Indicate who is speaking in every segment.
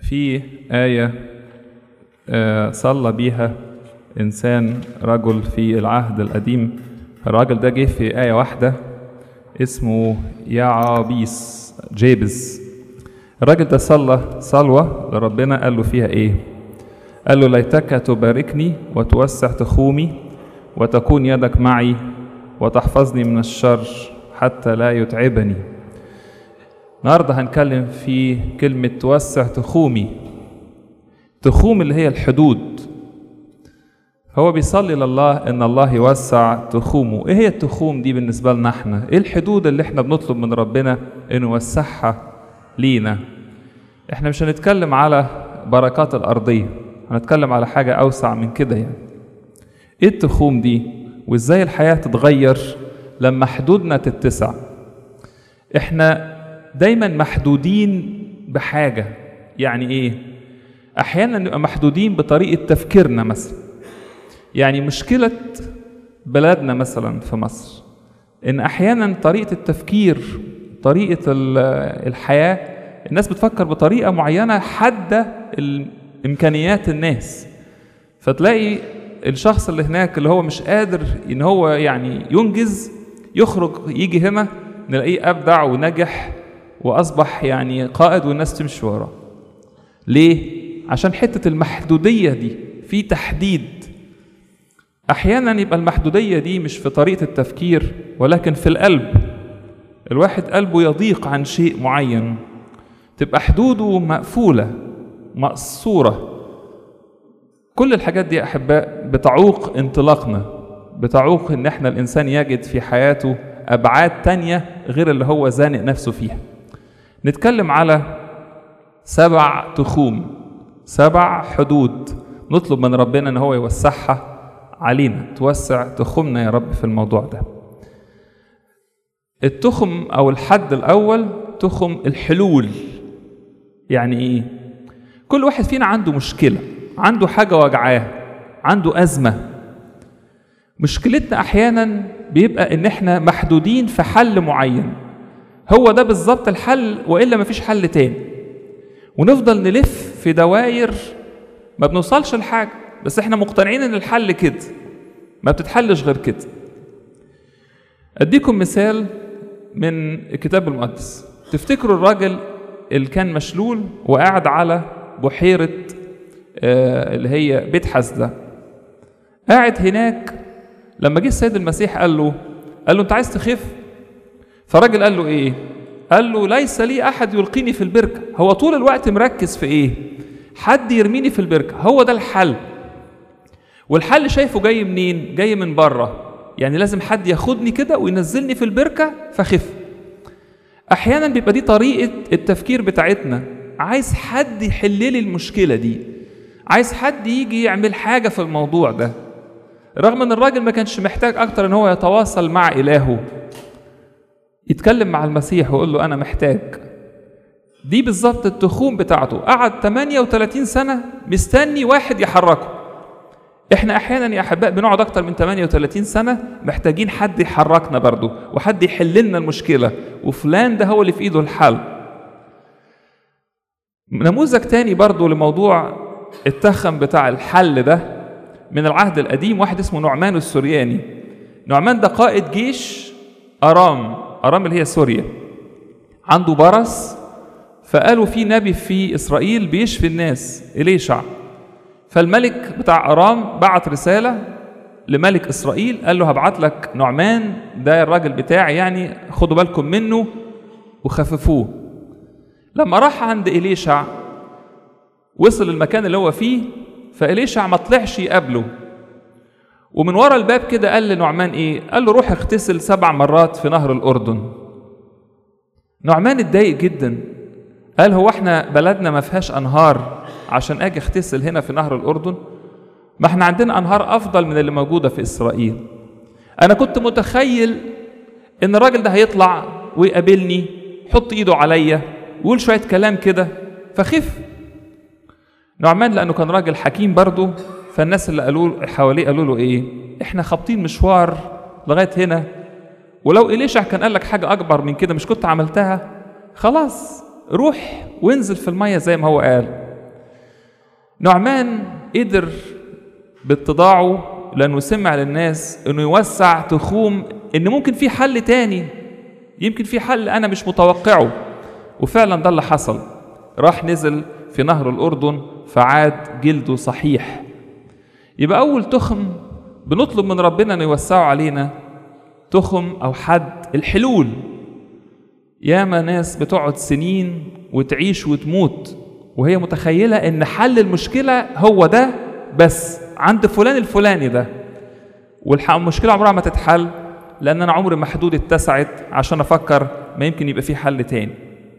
Speaker 1: في آية آه، صلى بيها إنسان رجل في العهد القديم الراجل ده جه في آية واحدة اسمه يعابيس جيبز الراجل ده صلى صلوة لربنا قال له فيها إيه؟ قال له ليتك تباركني وتوسع تخومي وتكون يدك معي وتحفظني من الشر حتى لا يتعبني النهارده هنتكلم في كلمة توسع تخومي تخوم اللي هي الحدود هو بيصلي لله ان الله يوسع تخومه ايه هي التخوم دي بالنسبة لنا احنا ايه الحدود اللي احنا بنطلب من ربنا انه يوسعها لينا احنا مش هنتكلم على بركات الارضية هنتكلم على حاجة اوسع من كده يعني ايه التخوم دي وازاي الحياة تتغير لما حدودنا تتسع احنا دايما محدودين بحاجة يعني ايه احيانا نبقى محدودين بطريقة تفكيرنا مثلا يعني مشكلة بلادنا مثلا في مصر ان احيانا طريقة التفكير طريقة الحياة الناس بتفكر بطريقة معينة حادة امكانيات الناس فتلاقي الشخص اللي هناك اللي هو مش قادر ان هو يعني ينجز يخرج يجي هنا نلاقيه ابدع ونجح واصبح يعني قائد والناس تمشي وراه ليه عشان حته المحدوديه دي في تحديد احيانا يبقى المحدوديه دي مش في طريقه التفكير ولكن في القلب الواحد قلبه يضيق عن شيء معين تبقى حدوده مقفوله مقصوره كل الحاجات دي احباء بتعوق انطلاقنا بتعوق ان احنا الانسان يجد في حياته ابعاد تانية غير اللي هو زانق نفسه فيها نتكلم على سبع تخوم سبع حدود نطلب من ربنا ان هو يوسعها علينا توسع تخمنا يا رب في الموضوع ده التخم او الحد الاول تخم الحلول يعني ايه كل واحد فينا عنده مشكله عنده حاجه وجعاه عنده ازمه مشكلتنا احيانا بيبقى ان احنا محدودين في حل معين هو ده بالظبط الحل والا مفيش حل تاني ونفضل نلف في دواير ما بنوصلش لحاجه بس احنا مقتنعين ان الحل كده ما بتتحلش غير كده اديكم مثال من الكتاب المقدس تفتكروا الراجل اللي كان مشلول وقاعد على بحيره آه اللي هي بيت حسده قاعد هناك لما جه السيد المسيح قال له قال له انت عايز تخف فالراجل قال له ايه قال له ليس لي احد يلقيني في البركه هو طول الوقت مركز في ايه حد يرميني في البركه هو ده الحل والحل شايفه جاي منين جاي من بره يعني لازم حد ياخدني كده وينزلني في البركه فخف احيانا بيبقى دي طريقه التفكير بتاعتنا عايز حد يحل لي المشكله دي عايز حد يجي يعمل حاجه في الموضوع ده رغم ان الراجل ما كانش محتاج اكتر ان هو يتواصل مع الهه يتكلم مع المسيح ويقول له انا محتاج دي بالظبط التخوم بتاعته قعد 38 سنه مستني واحد يحركه احنا احيانا يا احباء بنقعد اكتر من 38 سنه محتاجين حد يحركنا برضه وحد يحل لنا المشكله وفلان ده هو اللي في ايده الحل نموذج تاني برضه لموضوع التخم بتاع الحل ده من العهد القديم واحد اسمه نعمان السورياني نعمان ده قائد جيش أرام أرام اللي هي سوريا عنده برص فقالوا في نبي في إسرائيل بيشفي الناس إليشع فالملك بتاع أرام بعت رسالة لملك إسرائيل قال له هبعت لك نعمان ده الراجل بتاعي يعني خدوا بالكم منه وخففوه لما راح عند إليشع وصل المكان اللي هو فيه فإليشع ما طلعش يقابله ومن ورا الباب كده قال لنعمان ايه قال له روح اغتسل سبع مرات في نهر الأردن نعمان اتضايق جدا قال هو احنا بلدنا ما فيهاش أنهار عشان أجي اغتسل هنا في نهر الأردن ما احنا عندنا أنهار أفضل من اللي موجودة في إسرائيل أنا كنت متخيل إن الراجل ده هيطلع ويقابلني يحط إيده عليا ويقول شوية كلام كده فخف نعمان لانه كان راجل حكيم برضه فالناس اللي قالوا حواليه قالوا له ايه احنا خابطين مشوار لغايه هنا ولو إليشع كان قال لك حاجة أكبر من كده مش كنت عملتها خلاص روح وانزل في المية زي ما هو قال نعمان قدر باتضاعه لانه سمع للناس انه يوسع تخوم ان ممكن في حل تاني يمكن في حل انا مش متوقعه وفعلا ده اللي حصل راح نزل في نهر الاردن فعاد جلده صحيح يبقى اول تخم بنطلب من ربنا انه يوسعه علينا تخم او حد الحلول ياما ناس بتقعد سنين وتعيش وتموت وهي متخيلة ان حل المشكلة هو ده بس عند فلان الفلاني ده والمشكلة عمرها ما تتحل لان انا عمري محدود اتسعت عشان افكر ما يمكن يبقى في حل تاني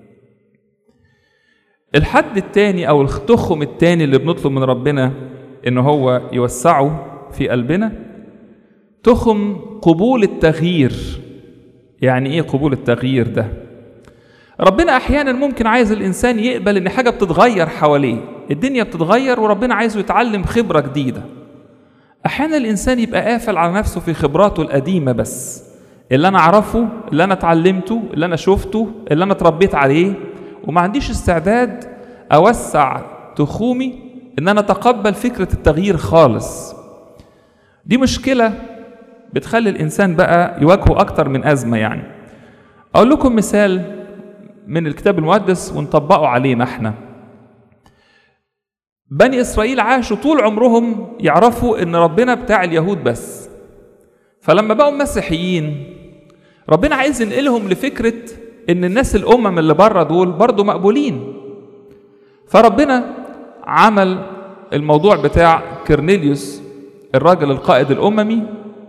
Speaker 1: الحد التاني او التخم التاني اللي بنطلب من ربنا ان هو يوسعه في قلبنا تخم قبول التغيير يعني ايه قبول التغيير ده ربنا احيانا ممكن عايز الانسان يقبل ان حاجه بتتغير حواليه الدنيا بتتغير وربنا عايزه يتعلم خبره جديده احيانا الانسان يبقى قافل على نفسه في خبراته القديمه بس اللي انا اعرفه اللي انا اتعلمته اللي انا شفته اللي انا اتربيت عليه وما عنديش استعداد اوسع تخومي ان انا اتقبل فكره التغيير خالص دي مشكله بتخلي الانسان بقى يواجهه اكتر من ازمه يعني اقول لكم مثال من الكتاب المقدس ونطبقه علينا احنا بني اسرائيل عاشوا طول عمرهم يعرفوا ان ربنا بتاع اليهود بس فلما بقوا مسيحيين ربنا عايز ينقلهم لفكره ان الناس الامم اللي بره دول برضه مقبولين فربنا عمل الموضوع بتاع كرنيليوس الراجل القائد الاممي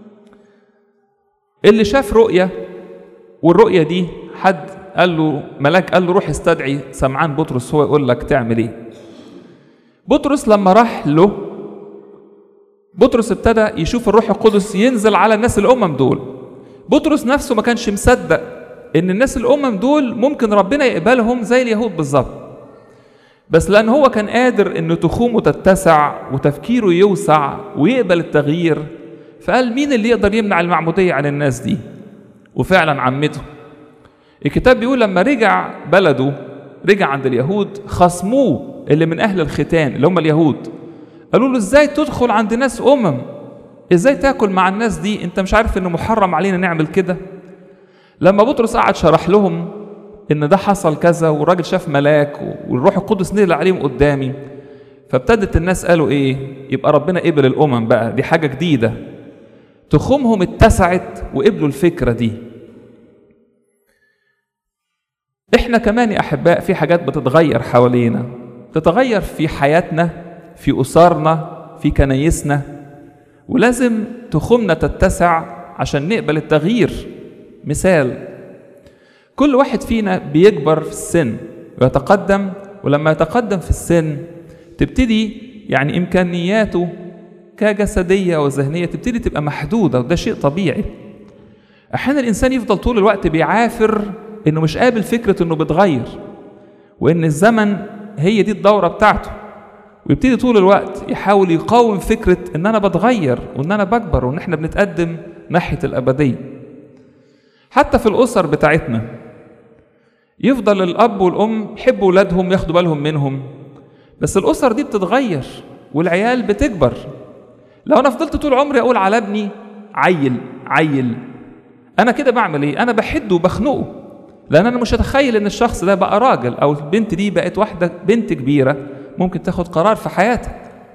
Speaker 1: اللي شاف رؤيه والرؤيه دي حد قال له ملاك قال له روح استدعي سمعان بطرس هو يقول لك تعمل ايه بطرس لما راح له بطرس ابتدى يشوف الروح القدس ينزل على الناس الامم دول بطرس نفسه ما كانش مصدق ان الناس الامم دول ممكن ربنا يقبلهم زي اليهود بالظبط بس لان هو كان قادر ان تخومه تتسع وتفكيره يوسع ويقبل التغيير فقال مين اللي يقدر يمنع المعموديه عن الناس دي وفعلا عمته الكتاب بيقول لما رجع بلده رجع عند اليهود خصموه اللي من اهل الختان اللي هم اليهود قالوا له ازاي تدخل عند ناس امم ازاي تاكل مع الناس دي انت مش عارف انه محرم علينا نعمل كده لما بطرس قعد شرح لهم ان ده حصل كذا والراجل شاف ملاك والروح القدس نزل عليهم قدامي فابتدت الناس قالوا ايه يبقى ربنا قبل الامم بقى دي حاجه جديده تخومهم اتسعت وقبلوا الفكره دي احنا كمان يا احباء في حاجات بتتغير حوالينا تتغير في حياتنا في اسرنا في كنايسنا ولازم تخمنا تتسع عشان نقبل التغيير مثال كل واحد فينا بيكبر في السن ويتقدم ولما يتقدم في السن تبتدي يعني امكانياته كجسديه وذهنيه تبتدي تبقى محدوده وده شيء طبيعي احيانا الانسان يفضل طول الوقت بيعافر انه مش قابل فكره انه بيتغير وان الزمن هي دي الدوره بتاعته ويبتدي طول الوقت يحاول يقاوم فكره ان انا بتغير وان انا بكبر وان احنا بنتقدم ناحيه الابديه حتى في الاسر بتاعتنا يفضل الاب والام يحبوا اولادهم ياخدوا بالهم منهم بس الاسر دي بتتغير والعيال بتكبر لو انا فضلت طول عمري اقول على ابني عيل عيل انا كده بعمل ايه انا بحده وبخنقه لان انا مش هتخيل ان الشخص ده بقى راجل او البنت دي بقت واحده بنت كبيره ممكن تاخد قرار في حياتها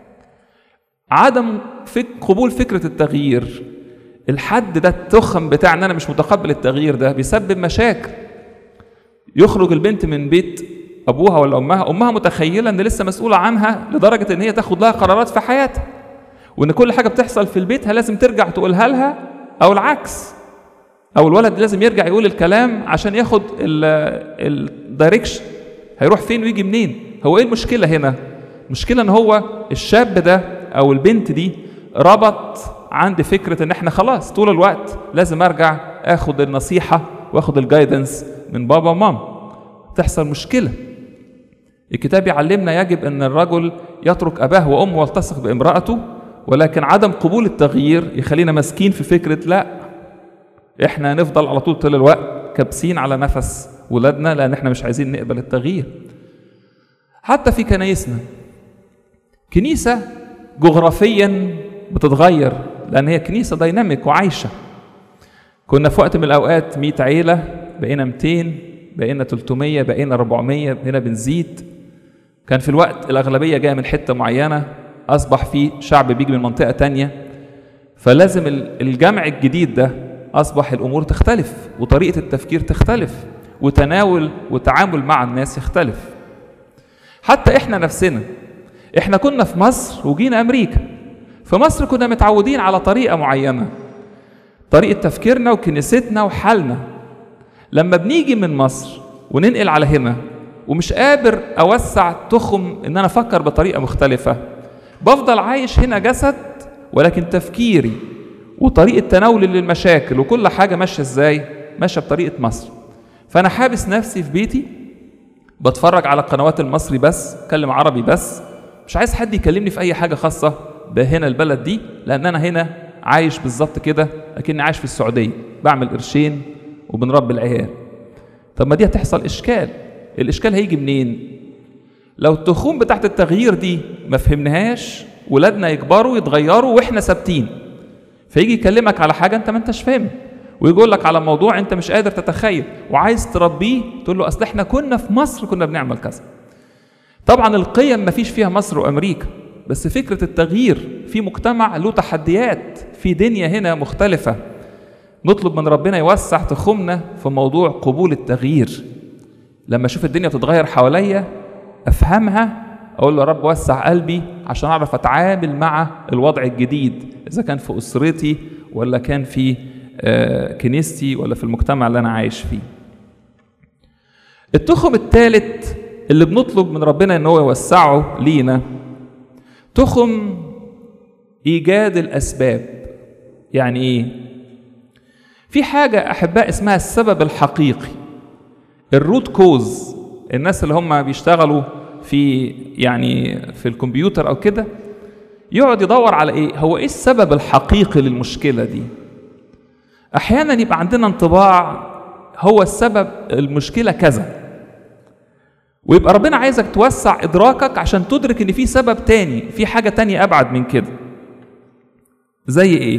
Speaker 1: عدم فك قبول فكره التغيير الحد ده التخم بتاع ان انا مش متقبل التغيير ده بيسبب مشاكل يخرج البنت من بيت ابوها ولا امها امها متخيله ان لسه مسؤوله عنها لدرجه ان هي تاخد لها قرارات في حياتها وان كل حاجه بتحصل في البيت لازم ترجع تقولها لها او العكس او الولد لازم يرجع يقول الكلام عشان ياخد الدايركشن هيروح فين ويجي منين هو ايه المشكله هنا المشكله ان هو الشاب ده او البنت دي ربط عند فكره ان احنا خلاص طول الوقت لازم ارجع اخد النصيحه واخد الجايدنس من بابا وماما تحصل مشكله الكتاب يعلمنا يجب ان الرجل يترك اباه وامه والتصق بامراته ولكن عدم قبول التغيير يخلينا ماسكين في فكره لا احنا هنفضل على طول طول الوقت كابسين على نفس ولادنا لان احنا مش عايزين نقبل التغيير حتى في كنايسنا كنيسة جغرافيا بتتغير لأن هي كنيسة دايناميك وعايشة كنا في وقت من الأوقات 100 عيلة بقينا 200 بقينا 300 بقينا 400 بقينا بنزيد كان في الوقت الأغلبية جاية من حتة معينة أصبح في شعب بيجي من منطقة تانية فلازم الجمع الجديد ده أصبح الأمور تختلف وطريقة التفكير تختلف وتناول وتعامل مع الناس يختلف حتى إحنا نفسنا إحنا كنا في مصر وجينا أمريكا في مصر كنا متعودين على طريقة معينة طريقة تفكيرنا وكنيستنا وحالنا لما بنيجي من مصر وننقل على هنا ومش قادر أوسع تخم إن أنا أفكر بطريقة مختلفة بفضل عايش هنا جسد ولكن تفكيري وطريقة تناولي للمشاكل وكل حاجة ماشية ازاي ماشية بطريقة مصر فأنا حابس نفسي في بيتي بتفرج على القنوات المصري بس اتكلم عربي بس مش عايز حد يكلمني في أي حاجة خاصة بهنا البلد دي لأن أنا هنا عايش بالظبط كده أكني عايش في السعودية بعمل قرشين وبنربي العيال طب ما دي هتحصل إشكال الإشكال هيجي منين؟ لو التخوم بتاعت التغيير دي ما فهمناهاش ولادنا يكبروا يتغيروا واحنا ثابتين فيجي يكلمك على حاجه انت ما انتش فاهم ويقول لك على موضوع انت مش قادر تتخيل وعايز تربيه تقول له اصل احنا كنا في مصر كنا بنعمل كذا طبعا القيم ما فيش فيها مصر وامريكا بس فكره التغيير في مجتمع له تحديات في دنيا هنا مختلفه نطلب من ربنا يوسع تخمنا في موضوع قبول التغيير لما اشوف الدنيا بتتغير حواليا افهمها اقول له يا رب وسع قلبي عشان اعرف اتعامل مع الوضع الجديد اذا كان في اسرتي ولا كان في كنيستي ولا في المجتمع اللي انا عايش فيه التخم الثالث اللي بنطلب من ربنا ان هو يوسعه لينا تخم ايجاد الاسباب يعني ايه في حاجه احباء اسمها السبب الحقيقي الروت كوز الناس اللي هم بيشتغلوا في يعني في الكمبيوتر او كده يقعد يدور على ايه هو ايه السبب الحقيقي للمشكله دي احيانا يبقى عندنا انطباع هو السبب المشكله كذا ويبقى ربنا عايزك توسع ادراكك عشان تدرك ان في سبب تاني في حاجه تانية ابعد من كده زي ايه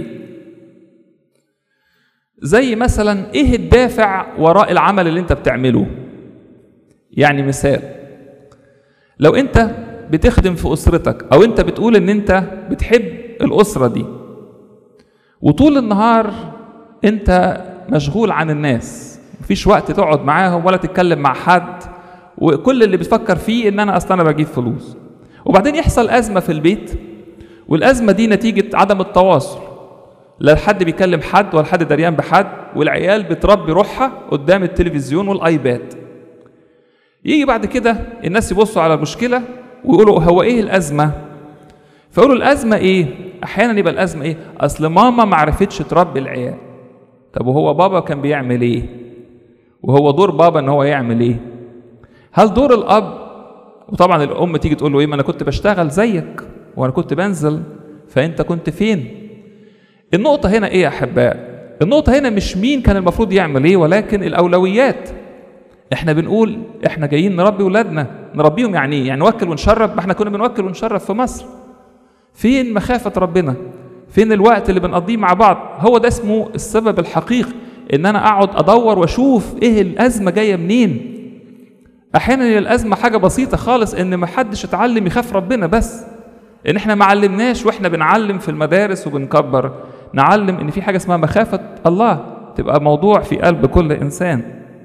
Speaker 1: زي مثلا ايه الدافع وراء العمل اللي انت بتعمله يعني مثال لو انت بتخدم في اسرتك او انت بتقول ان انت بتحب الاسره دي وطول النهار انت مشغول عن الناس مفيش وقت تقعد معاهم ولا تتكلم مع حد وكل اللي بتفكر فيه ان انا اصلا انا بجيب فلوس وبعدين يحصل ازمه في البيت والازمه دي نتيجه عدم التواصل لا حد بيكلم حد ولا حد دريان بحد والعيال بتربي روحها قدام التلفزيون والايباد يجي بعد كده الناس يبصوا على المشكله ويقولوا هو ايه الازمه فيقولوا الازمه ايه احيانا يبقى الازمه ايه اصل ماما ما عرفتش تربي العيال طب وهو بابا كان بيعمل ايه وهو دور بابا ان هو يعمل ايه هل دور الاب وطبعا الام تيجي تقول له ايه ما انا كنت بشتغل زيك وانا كنت بنزل فانت كنت فين النقطه هنا ايه يا احباء النقطه هنا مش مين كان المفروض يعمل ايه ولكن الاولويات احنا بنقول احنا جايين نربي ولادنا نربيهم يعني ايه يعني نوكل ونشرب ما احنا كنا بنوكل ونشرب في مصر فين مخافه ربنا فين الوقت اللي بنقضيه مع بعض هو ده اسمه السبب الحقيقي ان انا اقعد ادور واشوف ايه الازمه جايه منين احيانا الازمه حاجه بسيطه خالص ان ما حدش اتعلم يخاف ربنا بس ان احنا ما علمناش واحنا بنعلم في المدارس وبنكبر نعلم ان في حاجه اسمها مخافه الله تبقى موضوع في قلب كل انسان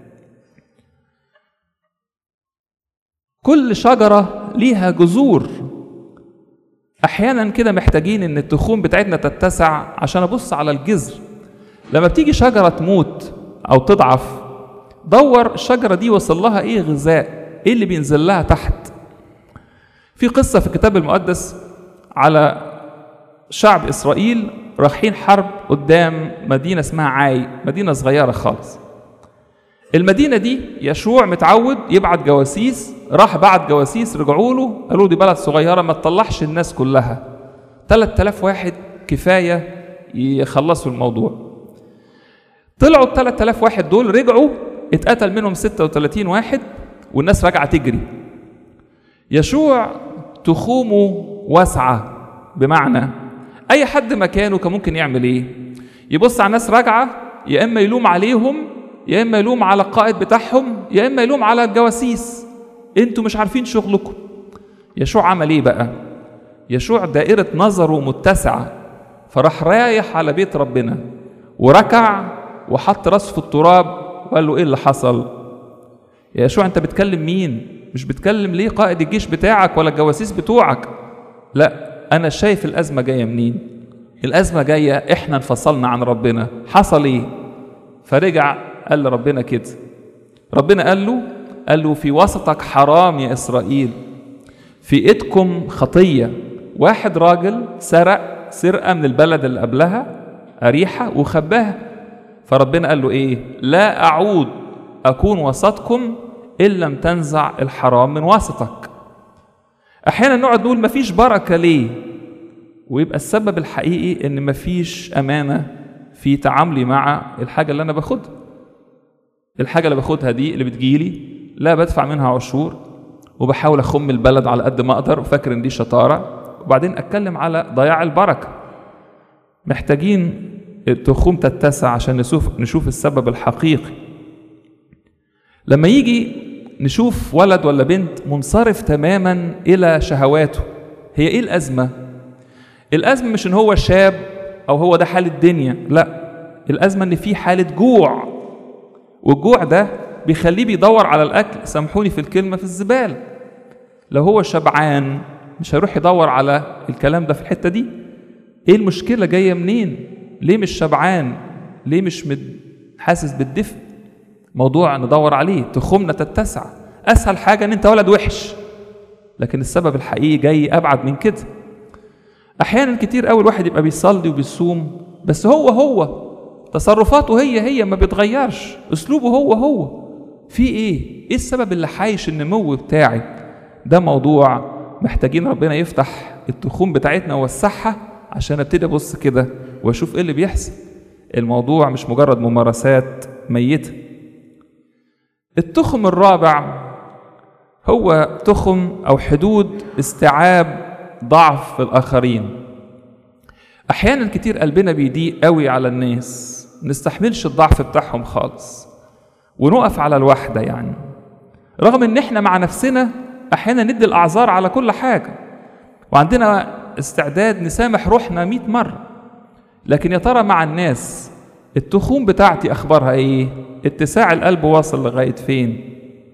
Speaker 1: كل شجره ليها جذور احيانا كده محتاجين ان التخوم بتاعتنا تتسع عشان ابص على الجذر لما بتيجي شجره تموت او تضعف دور الشجره دي وصل لها ايه غذاء ايه اللي بينزل لها تحت في قصه في الكتاب المقدس على شعب اسرائيل رايحين حرب قدام مدينه اسمها عاي مدينه صغيره خالص المدينه دي يشوع متعود يبعت جواسيس راح بعت جواسيس رجعوا له قالوا دي بلد صغيره ما تطلعش الناس كلها 3000 واحد كفايه يخلصوا الموضوع طلعوا ال 3000 واحد دول رجعوا اتقتل منهم 36 واحد والناس راجعه تجري يشوع تخومه واسعة بمعنى أي حد مكانه كان ممكن يعمل إيه؟ يبص على الناس راجعة يا إما يلوم عليهم يا إما يلوم على القائد بتاعهم يا إما يلوم على الجواسيس أنتوا مش عارفين شغلكم يشوع عمل إيه بقى؟ يشوع دائرة نظره متسعة فراح رايح على بيت ربنا وركع وحط راسه في التراب وقال له ايه اللي حصل يا يشوع انت بتكلم مين مش بتكلم ليه قائد الجيش بتاعك ولا الجواسيس بتوعك لا انا شايف الازمه جايه منين الازمه جايه احنا انفصلنا عن ربنا حصل ايه فرجع قال لربنا كده ربنا قال له قال له في وسطك حرام يا اسرائيل في ايدكم خطيه واحد راجل سرق سرقه من البلد اللي قبلها اريحه وخباها فربنا قال له ايه لا اعود اكون وسطكم ان لم تنزع الحرام من وسطك احيانا نقعد نقول مفيش بركه ليه ويبقى السبب الحقيقي ان مفيش امانه في تعاملي مع الحاجه اللي انا باخدها الحاجه اللي باخدها دي اللي بتجيلي لا بدفع منها عشور وبحاول اخم البلد على قد ما اقدر وفاكر ان دي شطاره وبعدين اتكلم على ضياع البركه محتاجين التخوم تتسع عشان نشوف نشوف السبب الحقيقي لما يجي نشوف ولد ولا بنت منصرف تماما الى شهواته هي ايه الازمه الازمه مش ان هو شاب او هو ده حال الدنيا لا الازمه ان في حاله جوع والجوع ده بيخليه بيدور على الاكل سامحوني في الكلمه في الزباله لو هو شبعان مش هيروح يدور على الكلام ده في الحته دي ايه المشكله جايه منين ليه مش شبعان ليه مش مد... حاسس بالدفء موضوع ندور عليه تخمنا تتسع اسهل حاجه ان انت ولد وحش لكن السبب الحقيقي جاي ابعد من كده احيانا كتير قوي الواحد يبقى بيصلي وبيصوم بس هو هو تصرفاته هي هي ما بيتغيرش اسلوبه هو هو في ايه ايه السبب اللي حايش النمو بتاعي ده موضوع محتاجين ربنا يفتح التخوم بتاعتنا ويوسعها عشان ابتدي ابص كده واشوف ايه اللي بيحصل الموضوع مش مجرد ممارسات ميته التخم الرابع هو تخم او حدود استيعاب ضعف الاخرين احيانا كتير قلبنا بيضيق قوي على الناس نستحملش الضعف بتاعهم خالص ونقف على الوحده يعني رغم ان احنا مع نفسنا احيانا ندي الاعذار على كل حاجه وعندنا استعداد نسامح روحنا مئة مرة لكن يا ترى مع الناس التخوم بتاعتي أخبارها إيه؟ اتساع القلب واصل لغاية فين؟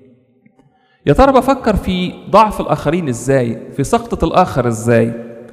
Speaker 1: يا ترى بفكر في ضعف الآخرين إزاي؟ في سقطة الآخر إزاي؟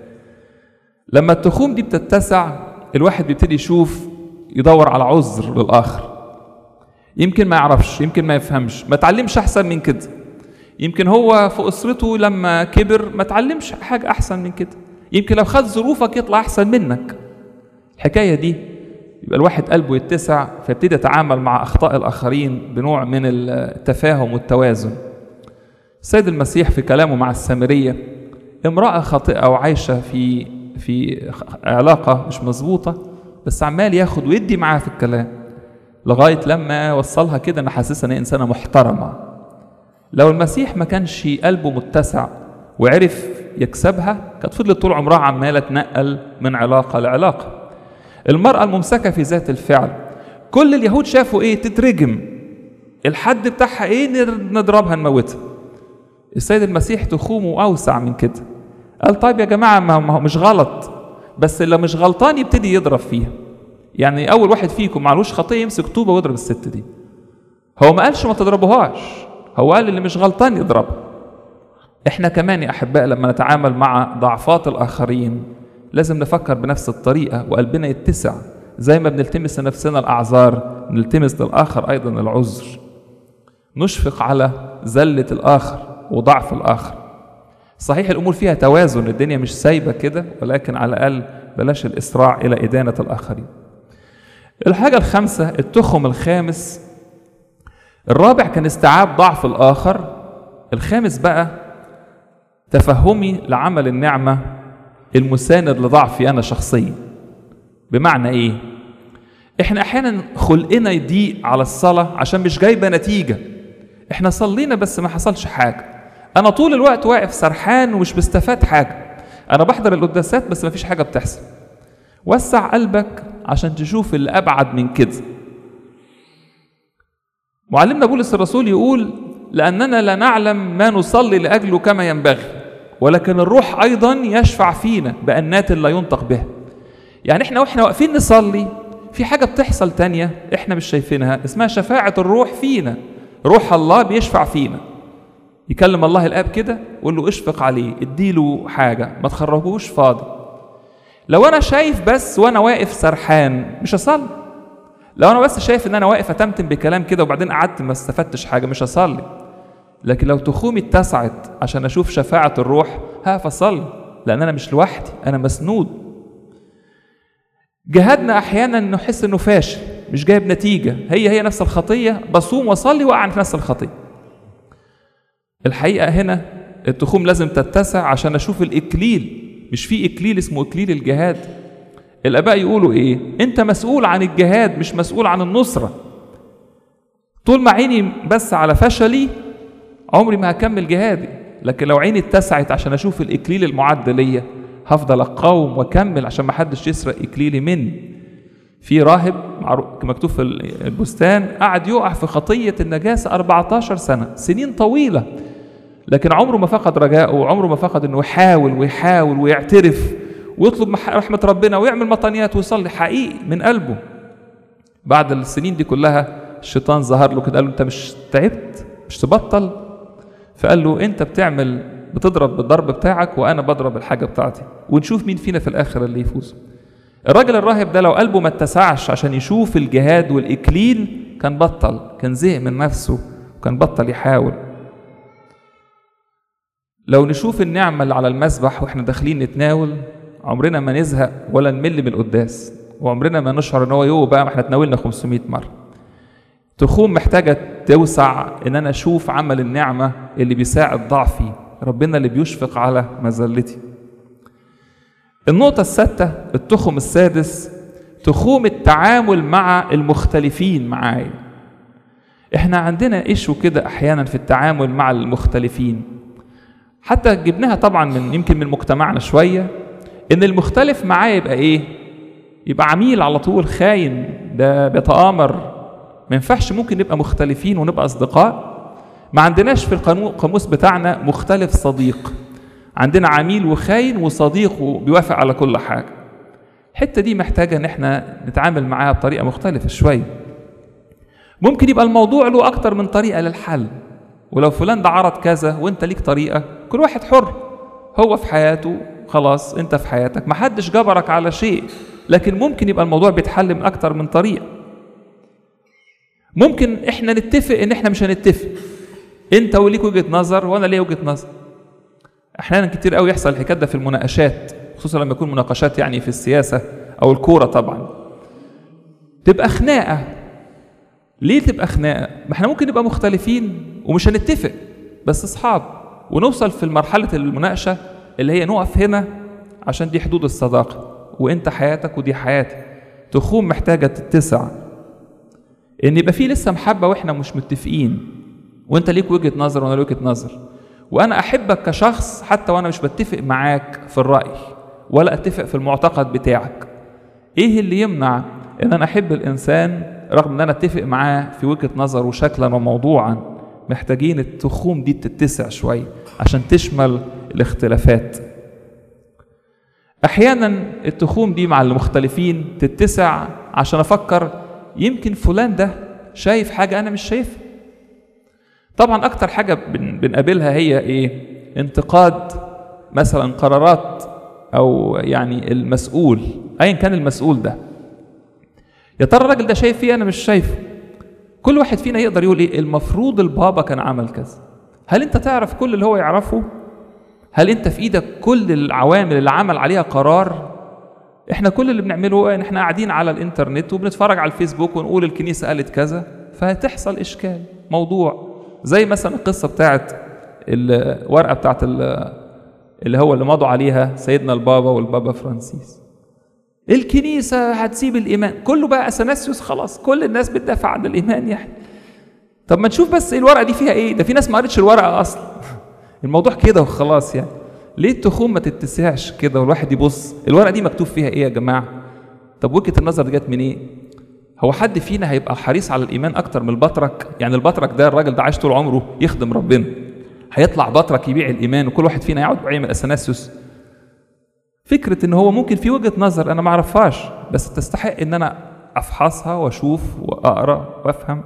Speaker 1: لما التخوم دي بتتسع الواحد بيبتدي يشوف يدور على عذر للآخر يمكن ما يعرفش يمكن ما يفهمش ما تعلمش أحسن من كده يمكن هو في أسرته لما كبر ما تعلمش حاجة أحسن من كده يمكن لو خد ظروفك يطلع أحسن منك الحكاية دي يبقى الواحد قلبه يتسع فيبتدي يتعامل مع أخطاء الآخرين بنوع من التفاهم والتوازن السيد المسيح في كلامه مع السامرية امرأة خاطئة وعايشة في في علاقة مش مظبوطة بس عمال ياخد ويدي معاها في الكلام لغاية لما وصلها كده ان حاسسها ان هي انسانة محترمة لو المسيح ما كانش قلبه متسع وعرف يكسبها كانت فضلت طول عمرها عمالة تنقل من علاقة لعلاقة المرأة الممسكة في ذات الفعل كل اليهود شافوا ايه تترجم الحد بتاعها ايه نضربها نموتها السيد المسيح تخومه اوسع من كده قال طيب يا جماعة ما هو مش غلط بس اللي مش غلطان يبتدي يضرب فيها يعني اول واحد فيكم معلوش خطية يمسك طوبة ويضرب الست دي هو ما قالش ما تضربوهاش هو قال اللي مش غلطان يضربها احنا كمان يا احباء لما نتعامل مع ضعفات الاخرين لازم نفكر بنفس الطريقه وقلبنا يتسع زي ما بنلتمس لنفسنا الاعذار نلتمس للاخر ايضا العذر نشفق على زله الاخر وضعف الاخر صحيح الامور فيها توازن الدنيا مش سايبه كده ولكن على الاقل بلاش الاسراع الى ادانه الاخرين الحاجه الخامسه التخم الخامس الرابع كان استيعاب ضعف الاخر الخامس بقى تفهمي لعمل النعمة المساند لضعفي أنا شخصيا بمعنى إيه؟ إحنا أحيانا خلقنا يضيق على الصلاة عشان مش جايبة نتيجة إحنا صلينا بس ما حصلش حاجة أنا طول الوقت واقف سرحان ومش بستفاد حاجة انا بحضر القداسات بس مفيش حاجه بتحصل وسع قلبك عشان تشوف اللي ابعد من كده معلمنا بولس الرسول يقول لاننا لا نعلم ما نصلي لاجله كما ينبغي ولكن الروح ايضا يشفع فينا بانات لا ينطق بها يعني احنا واحنا واقفين نصلي في حاجه بتحصل تانية احنا مش شايفينها اسمها شفاعه الروح فينا روح الله بيشفع فينا يكلم الله الاب كده ويقول له اشفق عليه اديله حاجه ما تخرجوش فاضي لو انا شايف بس وانا واقف سرحان مش هصلي لو انا بس شايف ان انا واقف اتمتم بكلام كده وبعدين قعدت ما استفدتش حاجه مش هصلي لكن لو تخومي اتسعت عشان اشوف شفاعه الروح هقف اصلي لان انا مش لوحدي انا مسنود جهادنا احيانا نحس انه فاشل مش جايب نتيجه هي هي نفس الخطيه بصوم واصلي واقع في نفس الخطيه الحقيقه هنا التخوم لازم تتسع عشان اشوف الاكليل مش في اكليل اسمه اكليل الجهاد الاباء يقولوا ايه انت مسؤول عن الجهاد مش مسؤول عن النصره طول ما عيني بس على فشلي عمري ما هكمل جهادي لكن لو عيني اتسعت عشان اشوف الاكليل المعد ليا هفضل اقاوم واكمل عشان ما حدش يسرق اكليلي مني في راهب مكتوب في البستان قعد يقع في خطيه النجاسه 14 سنه سنين طويله لكن عمره ما فقد رجائه وعمره ما فقد انه يحاول ويحاول ويعترف ويطلب رحمه ربنا ويعمل مطانيات ويصلي حقيقي من قلبه بعد السنين دي كلها الشيطان ظهر له كده قال له انت مش تعبت مش تبطل فقال له انت بتعمل بتضرب بالضرب بتاعك وانا بضرب الحاجه بتاعتي ونشوف مين فينا في الاخر اللي يفوز الراجل الراهب ده لو قلبه ما اتسعش عشان يشوف الجهاد والاكليل كان بطل كان زهق من نفسه وكان بطل يحاول لو نشوف النعمة اللي على المسبح واحنا داخلين نتناول عمرنا ما نزهق ولا نمل من القداس وعمرنا ما نشعر ان هو يو بقى ما احنا تناولنا 500 مرة تخوم محتاجة توسع ان انا اشوف عمل النعمة اللي بيساعد ضعفي ربنا اللي بيشفق على مذلتي النقطة السادسة التخم السادس تخوم التعامل مع المختلفين معايا احنا عندنا ايشو كده احيانا في التعامل مع المختلفين حتى جبناها طبعا من يمكن من مجتمعنا شويه ان المختلف معايا يبقى ايه يبقى عميل على طول خاين ده بيتآمر ما ينفعش ممكن نبقى مختلفين ونبقى اصدقاء ما عندناش في القاموس بتاعنا مختلف صديق عندنا عميل وخاين وصديق وبيوافق على كل حاجه الحته دي محتاجه ان احنا نتعامل معاها بطريقه مختلفه شويه ممكن يبقى الموضوع له اكتر من طريقه للحل ولو فلان ده عرض كذا وانت ليك طريقه كل واحد حر هو في حياته خلاص انت في حياتك محدش جبرك على شيء لكن ممكن يبقى الموضوع بيتحل من اكتر من طريقه ممكن احنا نتفق ان احنا مش هنتفق انت وليك وجهه نظر وانا ليا وجهه نظر احيانا كتير قوي يحصل الحكايه ده في المناقشات خصوصا لما يكون مناقشات يعني في السياسه او الكوره طبعا تبقى خناقه ليه تبقى خناقه ما احنا ممكن نبقى مختلفين ومش هنتفق بس اصحاب ونوصل في مرحله المناقشه اللي هي نقف هنا عشان دي حدود الصداقه وانت حياتك ودي حياتي تخوم محتاجه تتسع ان يبقى في لسه محبه واحنا مش متفقين وانت ليك وجهه نظر وانا ليك وجهه نظر وانا احبك كشخص حتى وانا مش بتفق معاك في الراي ولا اتفق في المعتقد بتاعك ايه اللي يمنع ان انا احب الانسان رغم ان انا اتفق معاه في وجهه نظره شكلا وموضوعا محتاجين التخوم دي تتسع شويه عشان تشمل الاختلافات احيانا التخوم دي مع المختلفين تتسع عشان افكر يمكن فلان ده شايف حاجه انا مش شايفها طبعا اكتر حاجه بن بنقابلها هي ايه انتقاد مثلا قرارات او يعني المسؤول ايا كان المسؤول ده يا ترى الراجل ده شايف فيه انا مش شايفه كل واحد فينا يقدر يقول ايه المفروض البابا كان عمل كذا هل انت تعرف كل اللي هو يعرفه هل انت في ايدك كل العوامل اللي عمل عليها قرار احنا كل اللي بنعمله ان احنا قاعدين على الانترنت وبنتفرج على الفيسبوك ونقول الكنيسه قالت كذا فهتحصل اشكال موضوع زي مثلا القصه بتاعت الورقه بتاعت اللي هو اللي مضوا عليها سيدنا البابا والبابا فرانسيس الكنيسة هتسيب الإيمان كله بقى أثناسيوس خلاص كل الناس بتدافع عن الإيمان يعني طب ما نشوف بس الورقة دي فيها إيه ده في ناس ما قريتش الورقة أصلا الموضوع كده وخلاص يعني ليه التخوم ما تتسعش كده والواحد يبص الورقه دي مكتوب فيها ايه يا جماعه طب وجهه النظر دي جت من ايه هو حد فينا هيبقى حريص على الايمان اكتر من البطرك يعني البطرك ده الراجل ده عايش طول عمره يخدم ربنا هيطلع بطرك يبيع الايمان وكل واحد فينا يقعد يعمل اثناسيوس فكره ان هو ممكن في وجهه نظر انا ما اعرفهاش بس تستحق ان انا افحصها واشوف واقرا وافهم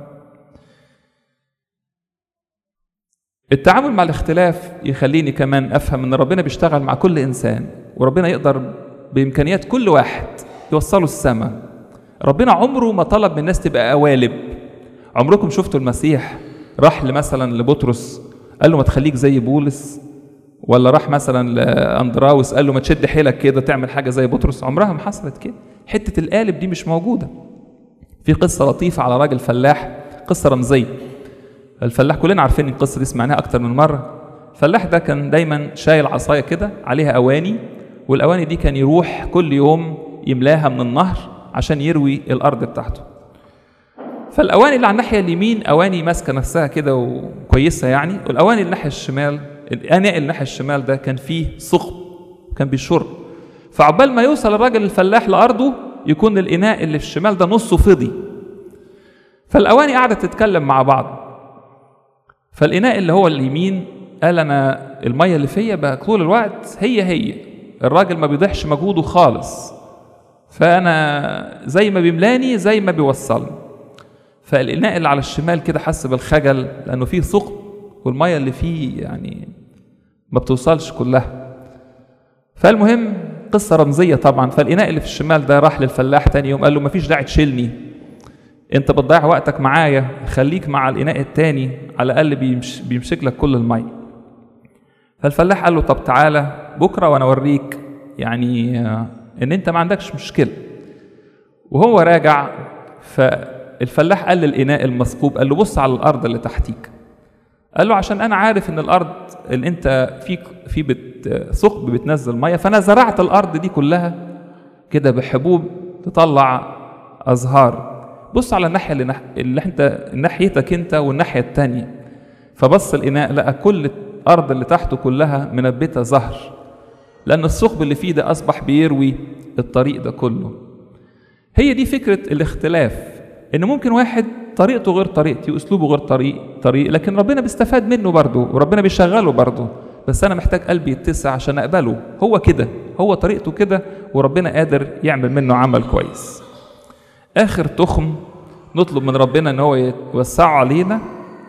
Speaker 1: التعامل مع الاختلاف يخليني كمان افهم ان ربنا بيشتغل مع كل انسان وربنا يقدر بامكانيات كل واحد يوصله السماء ربنا عمره ما طلب من الناس تبقى قوالب عمركم شفتوا المسيح راح مثلا لبطرس قال له ما تخليك زي بولس ولا راح مثلا لاندراوس قال له ما تشد حيلك كده تعمل حاجه زي بطرس عمرها ما حصلت كده حته القالب دي مش موجوده في قصه لطيفه على راجل فلاح قصه رمزيه الفلاح كلنا عارفين القصه دي سمعناها اكتر من مره الفلاح ده كان دايما شايل عصايه كده عليها اواني والاواني دي كان يروح كل يوم يملاها من النهر عشان يروي الارض بتاعته فالاواني اللي على الناحيه اليمين اواني ماسكه نفسها كده وكويسه يعني والاواني اللي الناحيه الشمال الاناء اللي الناحيه الشمال ده كان فيه ثقب كان بيشر فعقبال ما يوصل الراجل الفلاح لارضه يكون الاناء اللي في الشمال ده نصه فضي فالاواني قعدت تتكلم مع بعض فالاناء اللي هو اليمين قال انا الميه اللي فيا بقى طول الوقت هي هي الراجل ما بيضيعش مجهوده خالص فانا زي ما بيملاني زي ما بيوصلني فالاناء اللي على الشمال كده حس بالخجل لانه فيه ثقب والميه اللي فيه يعني ما بتوصلش كلها فالمهم قصه رمزيه طبعا فالاناء اللي في الشمال ده راح للفلاح تاني يوم قال له مفيش داعي تشيلني انت بتضيع وقتك معايا خليك مع الاناء التاني على الاقل بيمش بيمسك لك كل الميه فالفلاح قال له طب تعالى بكره وانا اوريك يعني ان انت ما عندكش مشكله وهو راجع فالفلاح قال للاناء المثقوب قال له بص على الارض اللي تحتيك قال له عشان انا عارف ان الارض اللي انت فيك في بت ثقب بتنزل ميه فانا زرعت الارض دي كلها كده بحبوب تطلع ازهار بص على الناحيه اللي, نح... اللي انت ناحيتك انت والناحيه التانية فبص الاناء لقى كل الارض اللي تحته كلها منبته زهر لان الثقب اللي فيه ده اصبح بيروي الطريق ده كله هي دي فكره الاختلاف ان ممكن واحد طريقته غير طريقتي واسلوبه غير طريق طريق لكن ربنا بيستفاد منه برضه وربنا بيشغله برضه بس انا محتاج قلبي يتسع عشان اقبله هو كده هو طريقته كده وربنا قادر يعمل منه عمل كويس اخر تخم نطلب من ربنا ان هو يوسعه علينا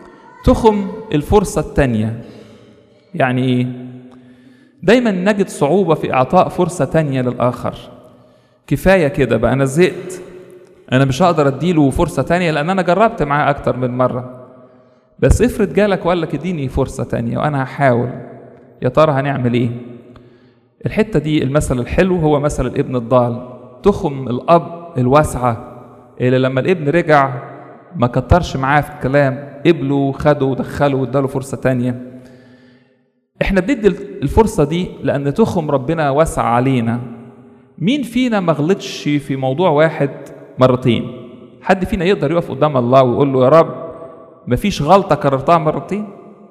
Speaker 1: تخم الفرصه الثانيه يعني ايه دايما نجد صعوبه في اعطاء فرصه تانية للاخر كفايه كده بقى انا زهقت انا مش هقدر اديله فرصه تانية لان انا جربت معاه اكتر من مره بس افرض جالك وقال لك اديني فرصه تانية وانا هحاول يا ترى هنعمل ايه الحته دي المثل الحلو هو مثل الابن الضال تخم الاب الواسعه اللي لما الابن رجع ما كترش معاه في الكلام قبله وخده ودخله واداله فرصه تانية احنا بندي الفرصه دي لان تخم ربنا واسع علينا مين فينا ما غلطش في موضوع واحد مرتين حد فينا يقدر يقف قدام الله ويقول له يا رب مفيش غلطه كررتها مرتين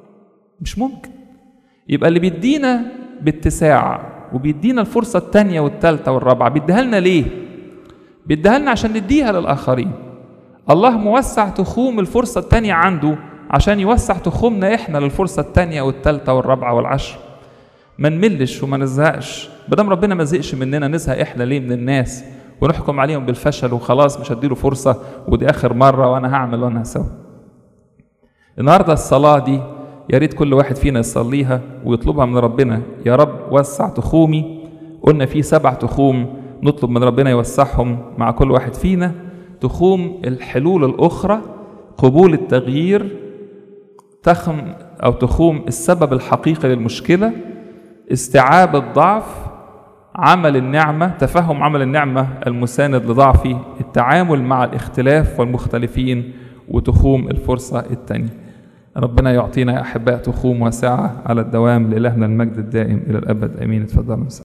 Speaker 1: مش ممكن يبقى اللي بيدينا باتساع وبيدينا الفرصه الثانيه والثالثه والرابعه بيديها لنا ليه بيديها لنا عشان نديها للاخرين الله موسع تخوم الفرصه الثانيه عنده عشان يوسع تخومنا احنا للفرصه الثانيه والثالثه والرابعه والعشره ما نملش وما نزهقش بدل ربنا ما زهقش مننا نزهق احنا ليه من الناس ونحكم عليهم بالفشل وخلاص مش هديله فرصة ودي آخر مرة وأنا هعمل وأنا هسوي. النهاردة الصلاة دي يا ريت كل واحد فينا يصليها ويطلبها من ربنا يا رب وسع تخومي قلنا في سبع تخوم نطلب من ربنا يوسعهم مع كل واحد فينا تخوم الحلول الأخرى قبول التغيير تخم أو تخوم السبب الحقيقي للمشكلة استيعاب الضعف عمل النعمة تفهم عمل النعمة المساند لضعفي التعامل مع الاختلاف والمختلفين وتخوم الفرصة التانية ربنا يعطينا يا أحباء تخوم واسعة على الدوام لإلهنا المجد الدائم إلى الأبد آمين اتفضلوا